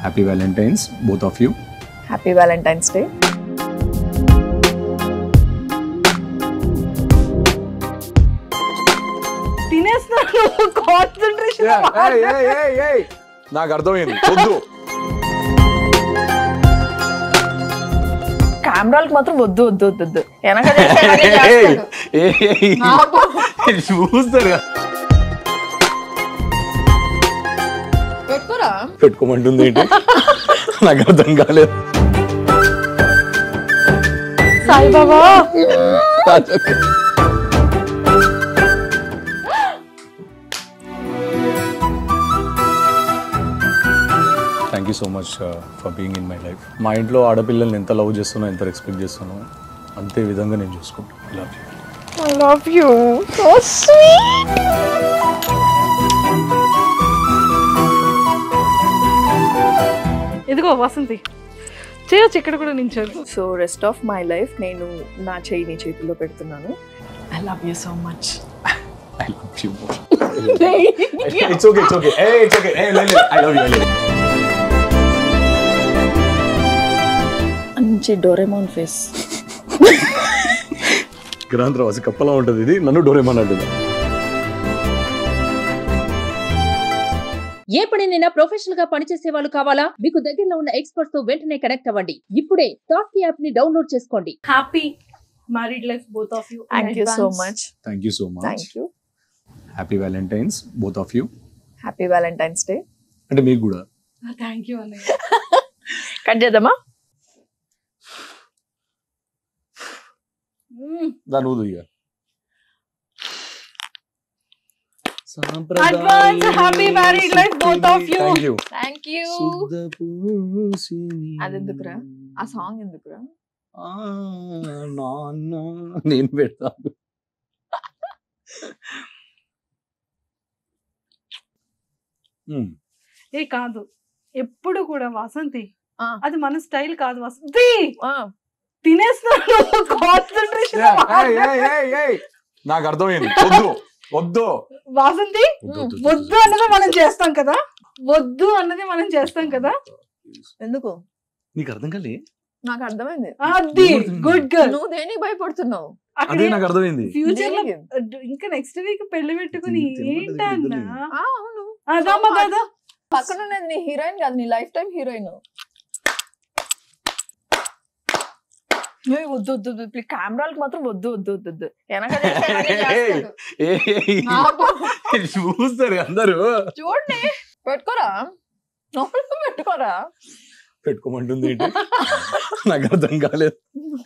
Happy Valentine's both of you happy Valentine's day తినేస్తున్నాను concentration నాకు అర్థమైంది వద్దు కెమెరాలకు మాత్రం వద్దు వద్దు వద్దు వద్దు వెనక చేసేవన్నీ చేస్తాడు. చూస్తారు పెట్టుకోరా పెట్టుకోమంటుంది ఏంటి నాకు అర్థం కాలేదు Saibaba thank you so much for being in my life మా ఇంట్లో ఆడపిల్లల్ని ఎంత లవ్ చేస్తున్నా ఎంత రెస్పెక్ట్ చేస్తానో అంతే విధంగా నేను చూసుకుంటాను love you I love you so sweet ఇదిగో వసంతి చేయొచ్చు ఇక్కడ కూడా నించోరు so rest of my life నేను నా చెయ్యి నీ చేతిలో పెడుతున్నాను I love you so much I love you it's okay it's okay ఏ ఇట్స్ ఓకే ఏ లేదు I love you I love మంచి డోరెమోన్ ఫేస్ గ్రాంధ్రవాసి కప్పలా ఉంటుంది ఇది నన్ను డోరేమన్ అంటుంది ఏ పనినైనా ప్రొఫెషనల్ గా పనిచేసే వాళ్ళు కావాలా మీకు దగ్గరలో ఉన్న ఎక్స్పర్ట్స్ తో వెంటనే కనెక్ట్ అవ్వండి ఇప్పుడే టాక్ యాప్ ని డౌన్లోడ్ చేసుకోండి happy married life both of you thank you so much thank you so much thank you happy Valentine's both of you happy Valentine's day అంటే మీకు కూడా థ్యాంక్ యూ అన్నయ్య కట్ చేద్దామా దాని ఊదు ఇక Advance happy married life, both of you. Thank you thank you అదెందుకురా? ఆ సాంగ్ ఎందుకురా నేను పెడతాను మ్మ్. ఏ కాదు ఎప్పుడు కూడా వసంతి ఆ. అది మన స్టైల్ కాదు వసంతి ఆ, తినేస్తున్నాను కాన్సన్ట్రేషన్ ఏయ్, ఏయ్, ఏయ్, ఏయ్. నాకు అర్థమైంది వద్దు వద్దు వాసంతి వద్దు, వద్దు, వద్దు అన్నది మనం చేస్తాం కదా వద్దు అన్నది మనం చేస్తాం కదా ఎందుకు నీకు అర్థం కాలే నాకు అర్థమైంది అది గుడ్ గర్ల్ నువ్వు దేనికి భయపడుతున్నావు అదే నాకు అర్థమైంది ఫ్యూచర్ లో దేనికి? ఇంకా నెక్స్ట్ వీక్ పెళ్లి పెట్టుకుని తినమంటే ఏంటన్నా తినలేదు. ఆ, అవును అదమ్మా కదా పక్కన ఉన్నది నీ హీరోయిన్ కాదు నీ లైఫ్ టైం హీరోయిన్ వద్దు వద్దు వద్దు ప్లీజ్ కెమెరాలకు మాత్రం వద్దు వద్దు వద్దు వద్దు వెనక చేసేవన్నీ చేస్తాడు. ఏయ్, ఆపు. చూస్తారు అందరూ చూడండి పెట్టుకోరా లోపల పెట్టుకోరా పెట్టుకోమంటుంది ఏంటి నాకు అర్థం కాలేదు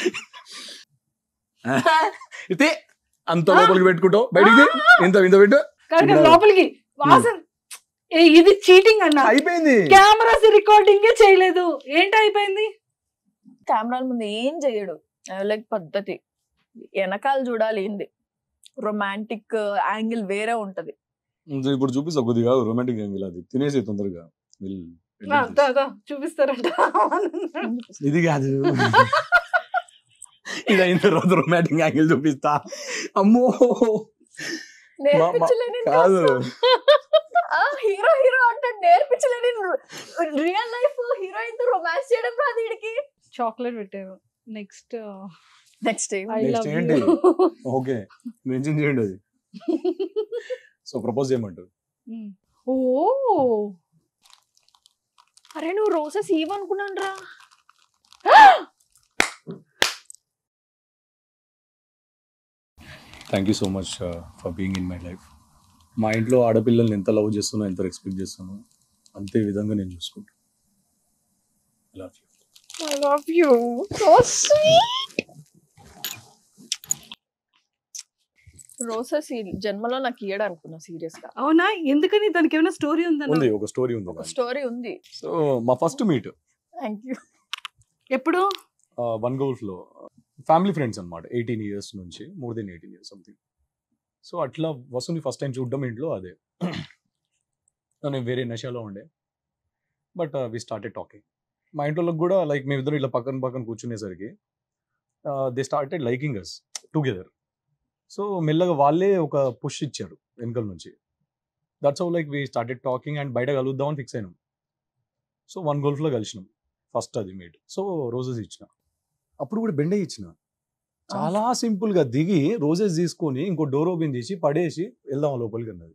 అయితే అంత లోపలికి పెట్టుకుంటావు బయటికి ఇంత ఇంత పెట్టు కనుక ఇలా. లోపలికి వాసన్ ఏ, ఇది చీటింగ్ అన్న అయిపోయింది కెమెరాస్ రికార్డింగే చేయలేదు ఏంటి అయిపోయింది కెమెరాల ముందు ఏం చేయడు లైక్ పద్ధతి వెనకాల చూడాలి ఏంది రొమాంటిక్ యాంగిల్ వేరే ఉంటది ఇంకా ఇప్పుడు చూపిస్తా కొద్దిగా రొమాంటిక్ యాంగిల్ అది తినేసి తొందరగా వెళ్ళు, వెళ్ళు. ఆ, దా, దా, చూపిస్తారంట ఇది కాదు ఇది అయిన తర్వాత రొమాంటిక్ యాంగిల్ చూపిస్తా అమ్మో నేర్పించలేని కాదు హీరో హీరో అంటే నేర్పించలేని రియల్ లైఫ్ హీరోయిన్ తో రొమాన్స్ చేయడం రాదు వీడికి చాక్లెట్ పెట్టారు next next I Next love ఏంటి? ఓకే మెన్షన్ చేయండి అది సో ప్రపోజ్ చేయమంటారు ఓ అరే నువ్వు రోజెస్ ఇవ్వనుకున్నాను రా thank you so much for being in my life మా ఇంట్లో ఆడపిల్లల్ని ఎంత లవ్ చేస్తున్నా ఎంత రెస్పెక్ట్ చేస్తానో అంతే విధంగా నేను చూసుకుంటాను love you I love you so sweet roses ఈ జన్మలో నాకు ఇయ్యడు అనుకున్నా సీరియస్ గా అవునా ఎందుకని దానికి ఏమైనా స్టోరీ ఉందన్న ఉంది ఒక స్టోరీ ఉంది ఒక స్టోరీ ఉంది సో మా ఫస్ట్ మీట్ థ్యాంక్ యూ ఎప్పుడు వన్ గోల్ఫ్ లో ఫ్యామిలీ ఫ్రెండ్స్ అనమాట ఎయిటీన్ ఇయర్స్ నుంచి more than eighteen years something so అట్లా వసుని ఫస్ట్ టైం చూడడం ఇంట్లో అదే నేను వేరే నషాలో ఉండే బట్ వి స్టార్టెడ్ టాకింగ్ మా ఇంట్లో కూడా లైక్ మేమిద్దరం ఇట్లా పక్కన పక్కన కూర్చునేసరికి they started liking us together so మెల్లగా వాళ్ళే ఒక పుష్ ఇచ్చారు వెనకల నుంచి that's how like we started talking and బయట కలుద్దామని ఫిక్స్ అయినాం సో వన్ గోల్ఫ్లో కలిసినాం ఫస్ట్ అది మీట్ సో రోజెస్ ఇచ్చిన అప్పుడు కూడా బెండే ఇచ్చిన చాలా సింపుల్గా దిగి రోజెస్ తీసుకొని ఇంకో డోర్ ఓపెన్ చేసి పడేసి వెళ్దాం లోపలికి అన్నది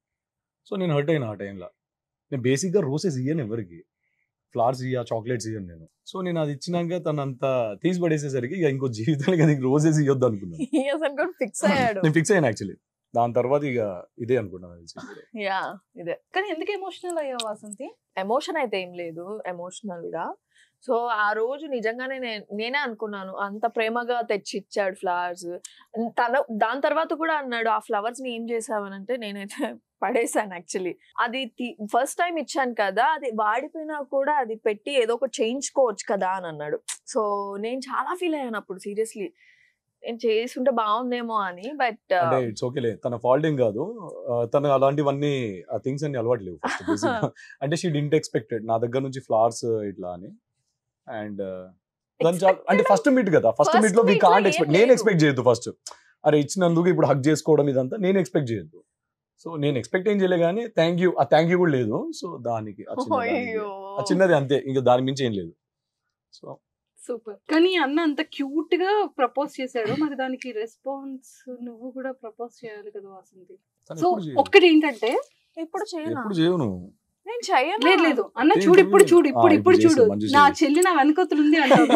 సో నేను హర్ట్ అయినా ఆ టైంలో నేను బేసిక్గా రోజెస్ ఇయ్యను ఎవరికి ఫ్లవర్స్ ఇయ్య చాక్లెట్స్ ఇయ్యను నేను సో నేను అది ఇచ్చినాక తను అంత తీసి పడేసేసరికి ఇక ఇంకో జీవితానికి అది రోజెస్ ఇవ్వద్దు అనుకున్నాను అసలు కూడా ఫిక్స్ అయ్యాడు నేను ఫిక్స్ అయ్యాను యాక్చువల్లీ దాని తర్వాత ఇక ఇదే అనుకున్నాను తెలిసి యా ఇదే కానీ ఎందుకు ఎమోషనల్ అయ్యావు వాసంతి ఎమోషన్ అయితే ఏం లేదు ఎమోషనల్ గా సో ఆ రోజు నిజంగానే నే- నేనే అనుకున్నాను అంత ప్రేమగా తెచ్చి ఇచ్చాడు ఫ్లవర్స్ తన దాని తర్వాత కూడా అన్నాడు ఆ ఫ్లవర్స్ ని ఏం చేసావనంటే నేనైతే పడేసాను యాక్చువల్లీ అది ఫస్ట్ టైం ఇచ్చాను కదా అది వాడిపోయినా కూడా అది పెట్టి ఏదో ఒక చేయించుకోవచ్చు కదా అని అన్నాడు సో నేను చాలా ఫీల్ అయ్యాను అప్పుడు సీరియస్లీ నేను చేసుంటే బాగుందేమో అని బట్ అంటే ఇట్స్ ఓకేలే తన ఫాల్ట్ ఏం కాదు ఆ, తను అలాంటివన్నీ ఆ థింగ్స్ అన్ని అలవాటు లేవు ఫస్ట్ అంటే షీ డింట్ ఎక్స్పెక్టెడ్ నా దగ్గర నుంచి ఫ్లవర్స్ ఇట్లా అని అండ్ దాని చాలా అంటే ఫస్ట్ మీట్ కదా ఫస్ట్ First మీట్ లో వీ meet లో కాంట్ ఏం ఎక్స్పెక్ట్ నేను లేదు. ఎక్స్పెక్ట్ చేయొద్దు ఫస్ట్ అరే ఇచ్చినందుకు ఇప్పుడు హక్ చేసుకోవడం ఇదంతా నేను ఎక్స్పెక్ట్ చేయొద్దు సో నేను ఎక్స్పెక్ట్ ఏం చేయలే కానీ థ్యాంక్ యూ ఆ థ్యాంక్ యూ కూడా లేదు సో దానికి ఆ చిన్న దానికి. అయ్యో ఆ చిన్నది అంతే ఇంకా దాని మించి ఏం లేదు సో సూపర్ కానీ అన్న అంత క్యూట్ గా ప్రపోజ్ చేశాడు మరి దానికి రెస్పాన్స్ నువ్వు కూడా ప్రపోజ్ చేయాలి కదా వాసంతి తను సో ఎప్పుడు చేయదు. ఒక్కటి ఏంటంటే ఇప్పుడు చేయను ఎప్పుడు చేయను నేను చెయ్యను లేదు లేదు అన్న ఏం చూడు ఇప్పుడు చూడు ఆ, ఇప్పుడు ఇప్పుడు ఇప్పుడు చూడు చేసావు, మంచిగా నా చేసావు. చెల్లి నా వెనకతులుంది అంటారు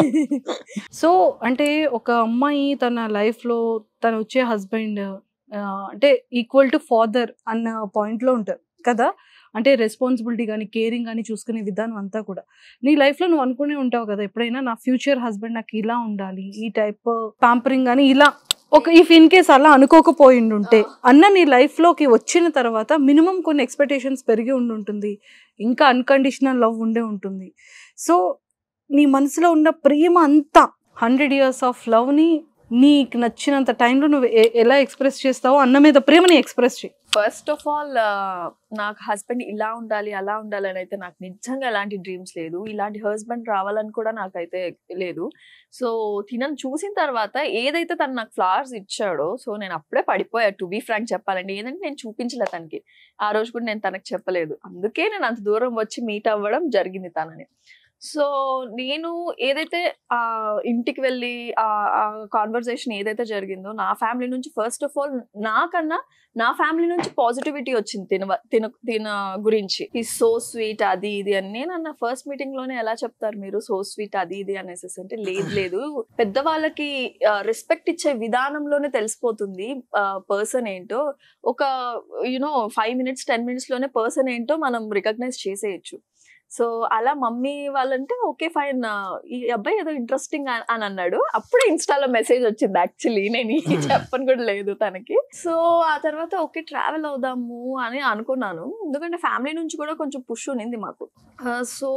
సో అంటే ఒక అమ్మాయి తన లైఫ్ లో తను వచ్చే హస్బెండ్ అంటే ఈక్వల్ టు ఫాదర్ అన్న పాయింట్ లో ఉంటారు కదా అంటే రెస్పాన్సిబిలిటీ కానీ కేరింగ్ కానీ చూసుకునే విధానం అంతా కూడా నీ లైఫ్ లో నువ్వు అనుకునే ఉంటావు కదా ఎప్పుడైనా నా ఫ్యూచర్ హస్బెండ్ నాకు ఇలా ఉండాలి ఈ టైప్ పాంపరింగ్ కానీ ఇలా ఒక ఇఫ్ ఇన్ కేస్ అలా అనుకోకపోయి ఉంటే అన్న నీ లైఫ్ లోకి వచ్చిన తర్వాత మినిమం కొన్ని ఎక్స్పెక్టేషన్స్ పెరిగి ఉండి ఉంటుంది ఇంకా అన్కండిషనల్ లవ్ ఉండే ఉంటుంది సో నీ మనసులో ఉన్న ప్రేమ అంతా హండ్రెడ్ ఇయర్స్ ఆఫ్ లవ్ని నీకు నచ్చినంత టైంలో నువ్వు ఎ- ఎలా ఎక్స్ప్రెస్ చేస్తావో అన్న మీద ప్రేమని ఎక్స్ప్రెస్ చేయి ఫస్ట్ ఆఫ్ ఆల్ నాకు హస్బెండ్ ఇలా ఉండాలి అలా ఉండాలి అని అయితే నాకు నిజంగా ఎలాంటి డ్రీమ్స్ లేదు ఇలాంటి హస్బెండ్ రావాలని కూడా నాకైతే లేదు సో తినను చూసిన తర్వాత ఏదైతే తను నాకు ఫ్లవర్స్ ఇచ్చాడో సో నేను అప్పుడే పడిపోయా టు బీ ఫ్రాంక్ చెప్పాలండి ఏదంటే నేను చూపించలే తనకి ఆ రోజు కూడా నేను తనకి చెప్పలేదు అందుకే నేను అంత దూరం వచ్చి మీట్ అవ్వడం జరిగింది తనని సో నేను ఏదైతే ఆ ఇంటికి వెళ్ళి ఆ కాన్వర్సేషన్ ఏదైతే జరిగిందో నా ఫ్యామిలీ నుంచి ఫస్ట్ ఆఫ్ ఆల్ నాకన్నా నా ఫ్యామిలీ నుంచి పాజిటివిటీ వచ్చింది తిన తిన తిన గురించి ఈ సో స్వీట్ అది ఇది అని నేను అన్న ఫస్ట్ మీటింగ్ లోనే ఎలా చెప్తారు మీరు సో స్వీట్ అది ఇది అనేసి అంటే లేదు లేదు పెద్దవాళ్ళకి రెస్పెక్ట్ ఇచ్చే విధానంలోనే తెలిసిపోతుంది పర్సన్ ఏంటో ఒక you know five minutes ten minutes లోనే పర్సన్ ఏంటో మనం రికగ్నైజ్ చేసేయచ్చు సో అలా మమ్మీ వాళ్ళంటే ఓకే ఫైన్ ఈ అబ్బాయి ఏదో ఇంట్రెస్టింగ్ అని అన్నాడు అప్పుడే ఇన్స్టాలో మెసేజ్ వచ్చింది యాక్చువల్లీ నేను ఈ చెప్పను కూడా లేదు తనకి సో ఆ తర్వాత ఓకే ట్రావెల్ అవుదాము అని అనుకున్నాను ఎందుకంటే ఫ్యామిలీ నుంచి కూడా కొంచెం పుష్ ఉన్నింది మాకు సో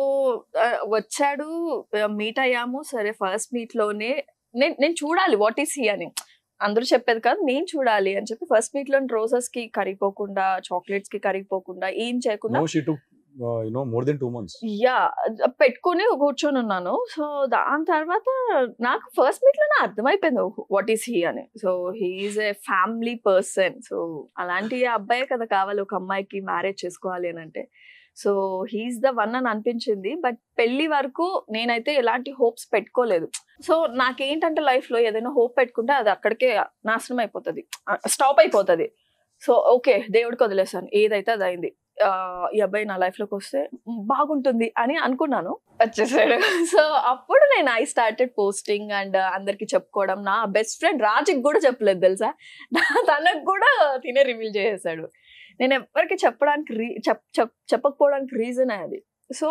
వచ్చాడు మీట్ అయ్యాము సరే ఫస్ట్ మీట్ లోనే నేను నేను చూడాలి వాట్ ఈస్ హీ అని అందరూ చెప్పేది కాదు నేను చూడాలి అని చెప్పి ఫస్ట్ మీట్ లో రోజెస్ కి కరిగిపోకుండా చాక్లెట్స్ కి కరిగిపోకుండా ఏం చేయకుండా no she to you know more than two months యా పెట్టుకుని కూర్చొని ఉన్నాను సో దాని తర్వాత నాకు ఫస్ట్ మీట్ లోనే అర్థమైపోయింది వాట్ ఈస్ హీ అని so he is a family person so అలాంటి అబ్బాయే కదా కావాలి ఒక అమ్మాయికి మ్యారేజ్ చేసుకోవాలి అని అంటే సో హీఈస్ ద వన్ అని అనిపించింది బట్ పెళ్లి వరకు నేనైతే ఎలాంటి హోప్స్ పెట్టుకోలేదు సో నాకేంటంటే లైఫ్ లో ఏదైనా హోప్ పెట్టుకుంటే అది అక్కడికే నాశనం అయిపోతుంది స్టాప్ అయిపోతుంది సో ఓకే దేవుడికి వదిలేసాను ఏదైతే అది అయింది ఆ, ఈ అబ్బాయి నా లైఫ్ లోకి వస్తే బాగుంటుంది అని అనుకున్నాను వచ్చేసాడు సో అప్పుడు నేను ఐ స్టార్టెడ్ పోస్టింగ్ అండ్ అందరికి చెప్పుకోవడం నా బెస్ట్ ఫ్రెండ్ రాజుకి కూడా చెప్పలేదు తెలుసా తనకు కూడా తినే రివీల్ చేసేసాడు నేను ఎవరికి చెప్పడానికి రీ చెప్ చెప్- చెప్పకపోవడానికి రీజన్ అది so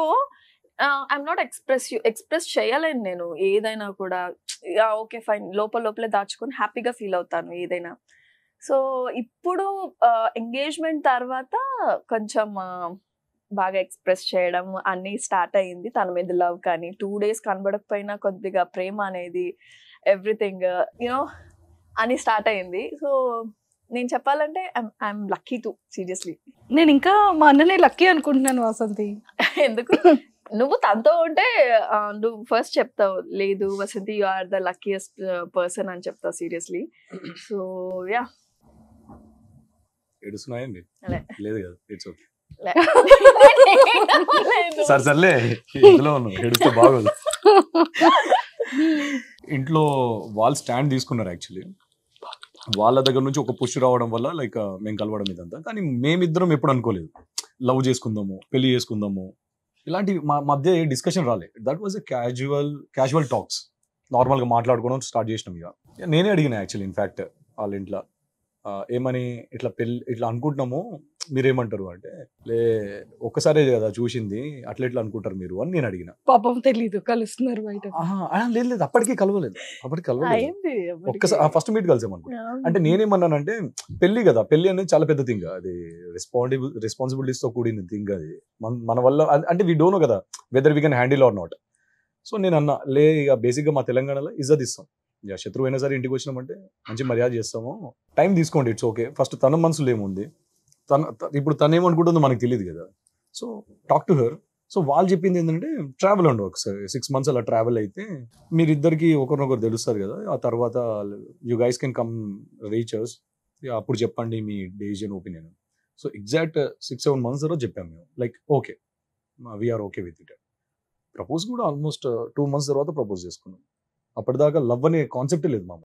I'm not express express చేయలేను నేను ఏదైనా కూడా ఓకే ఫైన్ లోపల లోపలే దాచుకొని హ్యాపీగా ఫీల్ అవుతాను ఏదైనా సో ఇప్పుడు ఎంగేజ్మెంట్ తర్వాత కొంచెం ఆ, బాగా ఎక్స్ప్రెస్ చేయడం అన్నీ స్టార్ట్ అయ్యింది తన మీద లవ్ కానీ టూ డేస్ కనబడకపోయినా కొద్దిగా ప్రేమ అనేది ఎవ్రీథింగ్ యూనో అని స్టార్ట్ అయింది సో నేను చెప్పాలంటే ఐఎమ్ లక్కీ టు సీరియస్లీ నేను ఇంకా మా అన్ననే లక్కీ అనుకుంటున్నాను వాసంతి ఎందుకు నువ్వు తనతో ఉంటే ఆ, నువ్వు ఫస్ట్ చెప్తావు లేదు Vasanthi you are the luckiest person అని చెప్తావు సీరియస్లీ సో యా ఏడుస్తున్నాయండి అలే. లేదు కదా ఇట్స్ ఓకే లే. లేదు. సరే సర్లే ఇంట్లో ఉన్నావు ఏడుస్తే బాగోదు ఇంట్లో వాళ్ళు స్టాండ్ తీసుకున్నారు యాక్చువల్లీ వాళ్ళ దగ్గర నుంచి ఒక పుష్ రావడం వల్ల లైక్ మేము కలవడం ఇదంతా కానీ మేమిద్దరం ఎప్పుడు అనుకోలేదు లవ్ చేసుకుందాము పెళ్లి చేసుకుందాము ఇలాంటి మా మధ్య ఏ డిస్కషన్ రాలేదు that was a casual casual talks నార్మల్గా మాట్లాడుకోవడం స్టార్ట్ చేసినాం ఇక నేనే అడిగిన యాక్చువల్లీ ఇన్ఫ్యాక్ట్ వాళ్ళ ఇంట్లో ఆ, ఏమని ఇట్లా పెళ్ళి ఇట్లా అనుకుంటున్నాము మీరేమంటారు అంటే లే ఒక్కసారే కదా చూసింది అట్లా ఎట్లా అనుకుంటారు మీరు అని నేను అడిగిన పాపం తెలీదు కలుస్తున్నారు బయట ఆహా, ఆ, లేదు లేదు అప్పటికి కలవలేదు అప్పటికి కలవలేదు అయింది ఎవరికి. ఒక్కసారి ఫస్ట్ మీట్ కలిసామనుకో అవును. అంటే నేనేమన్నానంటే పెళ్లి కదా పెళ్లి అనేది చాలా పెద్ద థింగ్ అది రెస్పాన్సిబుల్ రెస్పాన్సిబిలిటీస్ తో కూడిన థింగ్ అది మన మన వల్ల అ- అంటే వీ డోనో కదా whether we can handle or not so నేను అన్నా లే ఇక బేసిక్ గా మా తెలంగాణలో ఇజ్జత్ ఇస్తాం ఇక శత్రువు అయినా సరే ఇంటికి వచ్చినామంటే మంచి మర్యాద చేస్తాము టైం తీసుకోండి ఇట్స్ ఓకే ఫస్ట్ తన మనసులో ఏముంది తన త- ఇప్పుడు తను ఏమనుకుంటుందో మనకు తెలియదు కదా so talk to her so వాళ్ళు చెప్పింది ఏంటంటే ట్రావెల్ అండి ఒకసారి సిక్స్ మంత్స్ అలా ట్రావెల్ అయితే మీరిద్దరికి ఒకరినొకరు తెలుస్తారు కదా ఆ తర్వాత you guys can come reachers అప్పుడు చెప్పండి మీ decision opinion so exact six seven months తర్వాత చెప్పాము మేము like okay we are okay with it propose కూడా ఆల్మోస్ట్ టూ మంత్స్ తర్వాత ప్రపోజ్ చేసుకున్నాం అప్పటిదాకా లవ్ అనే కాన్సెప్టే లేదు మా